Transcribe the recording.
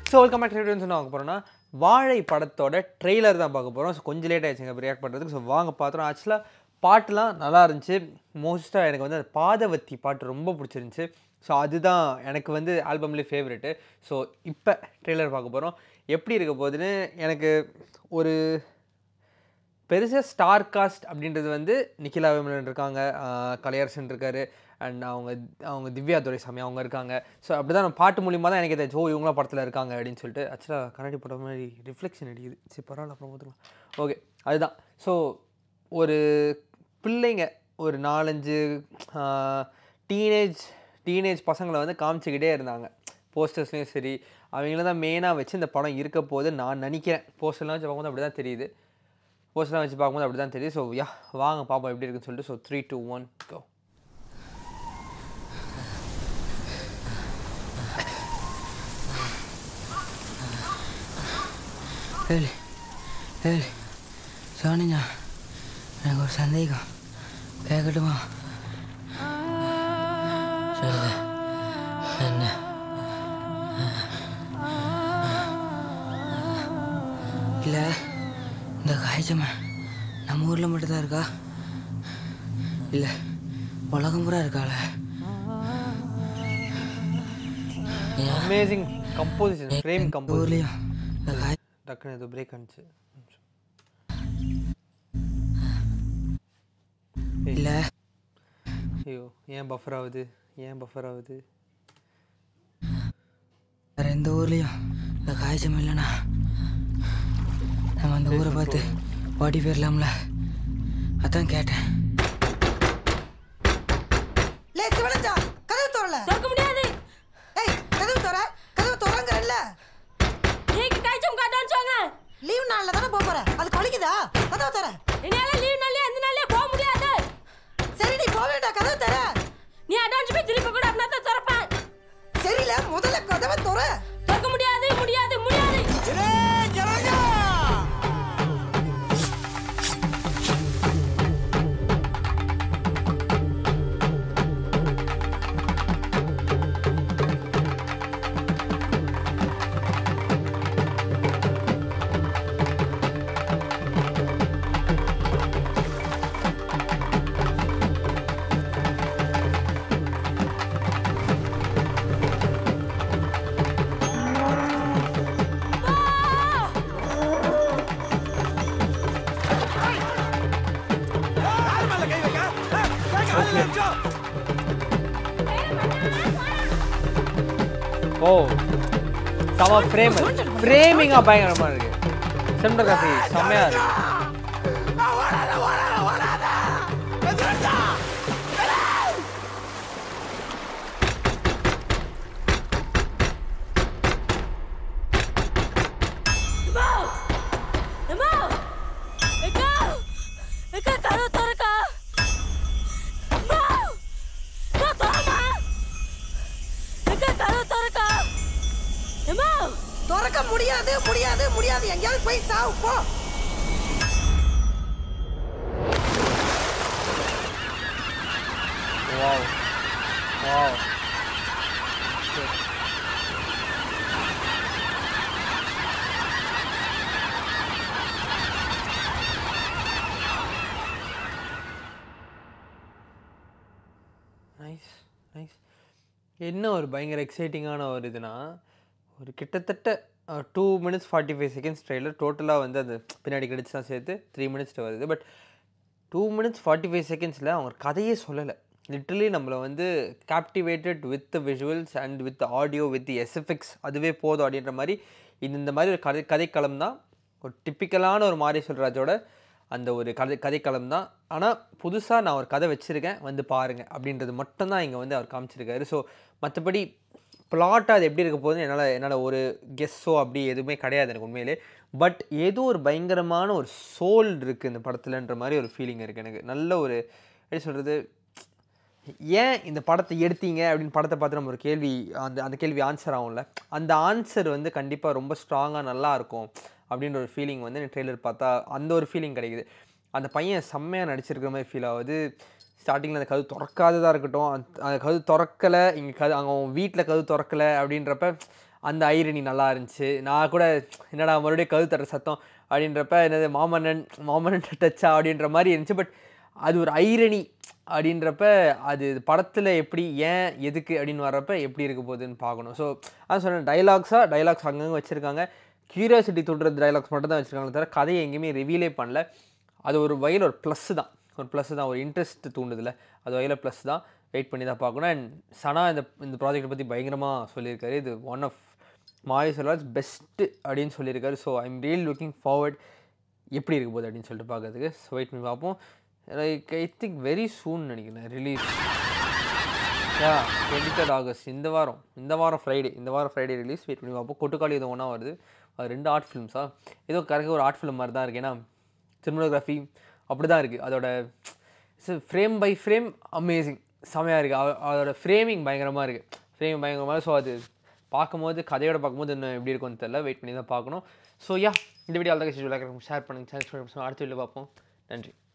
so welcome back to என்ன பார்க்க போகிறோம்னா வாழை படத்தோட ட்ரெய்லர் தான் பார்க்க போகிறோம் ஸோ கொஞ்சம் லேட் ஆயிடுச்சுங்க ரியாக்ட் பண்ணுறதுக்கு ஸோ வாங்க பார்த்துறோம் ஆக்சுவலாக பாட்டுலாம் நல்லா இருந்துச்சு மோஸ்ட்டாக எனக்கு வந்து அந்த பாதவத்தி பாட்டு ரொம்ப பிடிச்சிருந்துச்சு ஸோ அதுதான் எனக்கு வந்து ஆல்பம்லேயே ஃபேவரெட்டு ஸோ இப்போ ட்ரெய்லர் பார்க்க போகிறோம் எப்படி இருக்க போகுதுன்னு எனக்கு ஒரு பெருசாக ஸ்டார் காஸ்ட் அப்படின்றது வந்து நிக்கிலா விமலன் இருக்காங்க ஆஹ் கலையரசன் இருக்காரு அண்ட் அவங்க அவங்க திவ்யா துரைசாமி அவங்க இருக்காங்க ஸோ அப்படி தான் பாட்டு மூலியமாக தான் எனக்கு தெரிஞ்சு ஓ இவங்களாம் படத்தில் இருக்காங்க அப்படின்னு சொல்லிட்டு ஆக்சுவலாக கண்ணாடி படம் மாதிரி ரிஃப்ளெக்ஷன் அடிக்குது சரி பரவாயில்ல அப்புறம் பார்த்துக்கலாம் ஓகே அதுதான் ஸோ ஒரு பிள்ளைங்க ஒரு நாலஞ்சு டீனேஜ் டீனேஜ் பசங்களை வந்து காமிச்சிக்கிட்டே இருந்தாங்க போஸ்டர்ஸ்லேயும் சரி அவங்கள தான் மெயினாக வச்சு இந்த படம் இருக்க போது நான் நினைக்கிறேன் போஸ்டர்லாம் வச்சு பார்க்கும்போது அப்படி தான் தெரியுது போஸ்டர்லாம் வச்சு பார்க்கும்போது அப்படி தான் தெரியுது ஸோ யா வாங்க பாப்போம் எப்படி இருக்குன்னு சொல்லிட்டு so three two one go ஏய் ஏய் சோனியா எனக்கு ஒரு சந்தேகம் கேட்கட்டுமா சொல்லுங்க என்ன இல்லை இந்த காய்ச்சமை நம்ம ஊரில் மட்டும்தான் இருக்கா இல்லை உலகம் பூரா இருக்காள ஏன் அமேசிங் கம்போசிஷன் ஃப்ரேம் கம்போசிஷன் ஊர்லேயும் இந்த காய் டக்குன்னு ஏதோ பிரேக் ஆனிச்சு இல்லை ஐயோ ஏன் பஃபர் ஆகுது ஏன் பஃபர் ஆகுது வேற எந்த ஊர்லேயும் இந்த காய்ச்சம் இல்லைண்ணா நம்ம அந்த ஊரை பார்த்து ஓடி போயிடலாம்ல அதான் கேட்டேன் லே சிவனஞ்சா கதவு தோறல திறக்க முடியாது ஏய் கதவு தோற கதவு தோறங்கறல்ல நீங்க காய்ச்சம் காட்டான்னு சொங்க லீவ் நாள்ல தானே போப் போற அது கொலிக்குதா கதவு தோற என்னால லீவ் நாளே எந்த நாளே போக முடியாது சரி நீ போக வேண்டாம் கதவு தோற நீ அட்வான்ஸ் போய் திருப்பி கூட அப்படின்னா தான் திறப்பேன் சரில முதல்ல கதவை தோற திறக்க முடியாது முடியாது முடியாது ஓ செம ஃப்ரேம் ஃப்ரேமிங்காக பயங்கரமாக இருக்கு சினிமோகிராஃபி செம்மையாக இருக்கு அம்மா அம்மா ஏக்கா ஏக்கா கதவு திறக்கா அம்மா அம்மா திறமா ஏக்கா கதவு திறக்கா அம்மா திறக்க முடியாது முடியாது முடியாது எங்கேயாவது போய் சாவு போ வாவ் வாவ் நைஸ் நைஸ் என்ன ஒரு பயங்கர எக்ஸைட்டிங்கான ஒரு இதுனா ஒரு கிட்டத்தட்ட two minutes forty five seconds trailer டோட்டலாக வந்து அது பின்னாடி கிடச்சிலாம் சேர்த்து த்ரீ மினிட்ஸ் வருது but two minutes forty five செகண்ட்ஸில் அவங்க கதையே சொல்லலை லிட்ரலி நம்மளை வந்து captivated with visuals and with audio with SFX அதுவே போதும் அப்படின்ற மாதிரி இது இந்த மாதிரி ஒரு கதை கதைக்களம் தான் ஒரு டிப்பிக்கலான ஒரு மாரி சொல்ராஜோட அந்த ஒரு கதை கதைக்களம் தான் ஆனால் புதுசாக நான் ஒரு கதை வச்சுருக்கேன் வந்து பாருங்கள் அப்படின்றது மட்டும்தான் இங்கே வந்து அவர் காமிச்சிருக்காரு ஸோ மற்றபடி பிளாட்டாக அது எப்படி இருக்க போகுதுன்னு என்னால் என்னால் ஒரு கெஸ்ஸோ அப்படி எதுவுமே கிடையாது எனக்கு உண்மையிலே பட் ஏதோ ஒரு பயங்கரமான ஒரு சோல் இருக்குது இந்த படத்துலன்ற மாதிரி ஒரு ஃபீலிங் இருக்குது எனக்கு நல்ல ஒரு எப்படி சொல்கிறது ஏன் இந்த படத்தை எடுத்தீங்க அப்படின்னு படத்தை பார்த்து நம்ம ஒரு கேள்வி அந்த அந்த கேள்வி ஆன்சர் ஆகும்ல அந்த ஆன்சர் வந்து கண்டிப்பாக ரொம்ப ஸ்ட்ராங்காக நல்லா இருக்கும் அப்படின்ற ஒரு ஃபீலிங் வந்து ட்ரெய்லர் பார்த்தா அந்த ஒரு ஃபீலிங் கிடைக்குது அந்த பையன் செம்மையாக நடிச்சிருக்கிற மாதிரி ஃபீல் ஆகுது ஸ்டார்டிங்கில் அந்த கதவு திறக்காததாக இருக்கட்டும் அந்த அந்த கதவு திறக்கலை இங்கே கது அங்கே அவன் வீட்டில் கதவு திறக்கலை அப்படின்றப்ப அந்த ஐரணி நல்லா இருந்துச்சு நான் கூட என்னடா மறுபடியும் கது தட்டுற சத்தம் அப்படின்றப்ப என்னது மாமன்னன் மாமன்னன் டச்சா அப்படின்ற மாதிரி இருந்துச்சு பட் அது ஒரு ஐரணி அப்படின்றப்ப அது படத்தில் எப்படி ஏன் எதுக்கு அப்படின்னு வர்றப்ப எப்படி இருக்க போகுதுன்னு பார்க்கணும் ஸோ அதான் சொன்னேன் டைலாக்ஸாக டைலாக்ஸ் அங்கங்கே வச்சுருக்காங்க க்யூரியாசிட்டி தூண்டுற டைலாக்ஸ் மட்டும் தான் வச்சுருக்காங்க தவிர கதையை எங்கேயுமே ரிவீலே பண்ணல அது ஒரு வகையில் ஒரு ப்ளஸ் தான் ஒரு ப்ளஸ் தான் ஒரு இன்ட்ரெஸ்ட் தூண்டுதில்ல அது வகையில் ப்ளஸ் தான் வெயிட் பண்ணி தான் பார்க்கணும் அண்ட் சனா இந்த இந்த ப்ராஜெக்ட்டை பற்றி பயங்கரமாக சொல்லியிருக்காரு இது ஒன் ஆஃப் மாரி செல்வாஸ் பெஸ்ட்டு அப்படின்னு சொல்லியிருக்காரு so I'm real looking forward எப்படி இருக்க போகுது அப்படின்னு சொல்லிட்டு பார்க்கறதுக்கு ஸோ வெயிட் பண்ணி பார்ப்போம் like I think very soon நினைக்கிறேன் release yeah twenty third August இந்த வாரம் இந்த வாரம் ஃப்ரைடே இந்த வாரம் ஃப்ரைடே ரிலீஸ் வெயிட் பண்ணி பார்ப்போம் கொட்டுக்காளி இது ஒன்றா வருது அது ரெண்டு ஆர்ட் ஃபிலிம்ஸா ஏதோ கரெக்டாக ஒரு ஆர்ட் ஃபிலிம் மாதிரி தான் இருக்குது ஏன்னா சினிமோகிராஃபி அப்படி தான் இருக்குது அதோட ஃப்ரேம் பை ஃப்ரேம் அமேசிங் செமையாக இருக்குது அதோட ஃப்ரேமிங் பயங்கரமாக இருக்குது ஃப்ரேமிங் பயங்கரமாக ஸோ அது பார்க்கும்போது கதையோட பார்க்கும்போது இன்னும் எப்படி இருக்கும்னு தெரியல வெயிட் பண்ணி தான் பார்க்கணும் ஸோ யா இந்த வீடியோ அவ்வளோ ஷேர் பண்ணுங்கள் சேனல் அடுத்த வீடியோ பார்ப்போம் நன்றி